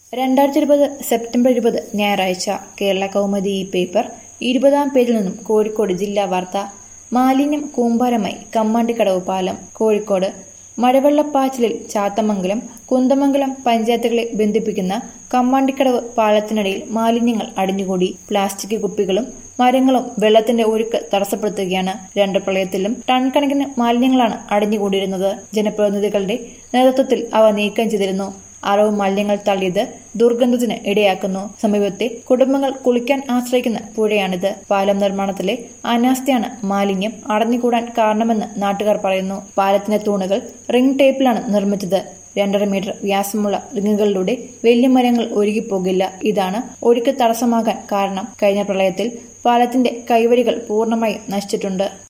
രണ്ടായിരത്തി ഇരുപത് സെപ്റ്റംബർ ഇരുപത് ഞായറാഴ്ച കേരള കൗമുദി ഈ പേപ്പർ ഇരുപതാം പേജിൽ നിന്നും കോഴിക്കോട് ജില്ലാ വാർത്ത മാലിന്യം കൂമ്പാരമായി കമ്മാണ്ടിക്കടവ് പാലം കോഴിക്കോട് മഴവെള്ളപ്പാച്ചിലിൽ ചാത്തമംഗലം കുന്തമംഗലം പഞ്ചായത്തുകളെ ബന്ധിപ്പിക്കുന്ന കമ്മാണ്ടിക്കടവ് പാലത്തിനിടയിൽ മാലിന്യങ്ങൾ അടിഞ്ഞുകൂടി പ്ലാസ്റ്റിക് കുപ്പികളും മരങ്ങളും വെള്ളത്തിന്റെ ഒഴുക്ക് തടസ്സപ്പെടുത്തുകയാണ് രണ്ട് പ്രളയത്തിലും ടൺ കണക്കിന് മാലിന്യങ്ങളാണ് അടിഞ്ഞുകൂടിയിരുന്നത് ജനപ്രതിനിധികളുടെ നേതൃത്വത്തിൽ അവ നീക്കം ചെയ്തിരുന്നു അറവ് മാലിന്യങ്ങൾ തള്ളിയത് ദുർഗന്ധത്തിന് ഇടയാക്കുന്നു സമീപത്തെ കുടുംബങ്ങൾ കുളിക്കാൻ ആശ്രയിക്കുന്ന പുഴയാണിത് പാലം നിർമ്മാണത്തിലെ അനാസ്ഥയാണ് മാലിന്യം അടഞ്ഞുകൂടാൻ കാരണമെന്ന് നാട്ടുകാർ പറയുന്നു പാലത്തിന്റെ തൂണുകൾ റിംഗ് ടേപ്പിലാണ് നിർമ്മിച്ചത് രണ്ടര മീറ്റർ വ്യാസമുള്ള റിങ്ങുകളിലൂടെ വലിയ മരങ്ങൾ ഒഴുകിപ്പോകില്ല ഇതാണ് ഒഴുക്ക് തടസ്സമാകാൻ കാരണം കഴിഞ്ഞ പ്രളയത്തിൽ പാലത്തിന്റെ കൈവരികൾ പൂർണ്ണമായും നശിച്ചിട്ടുണ്ട്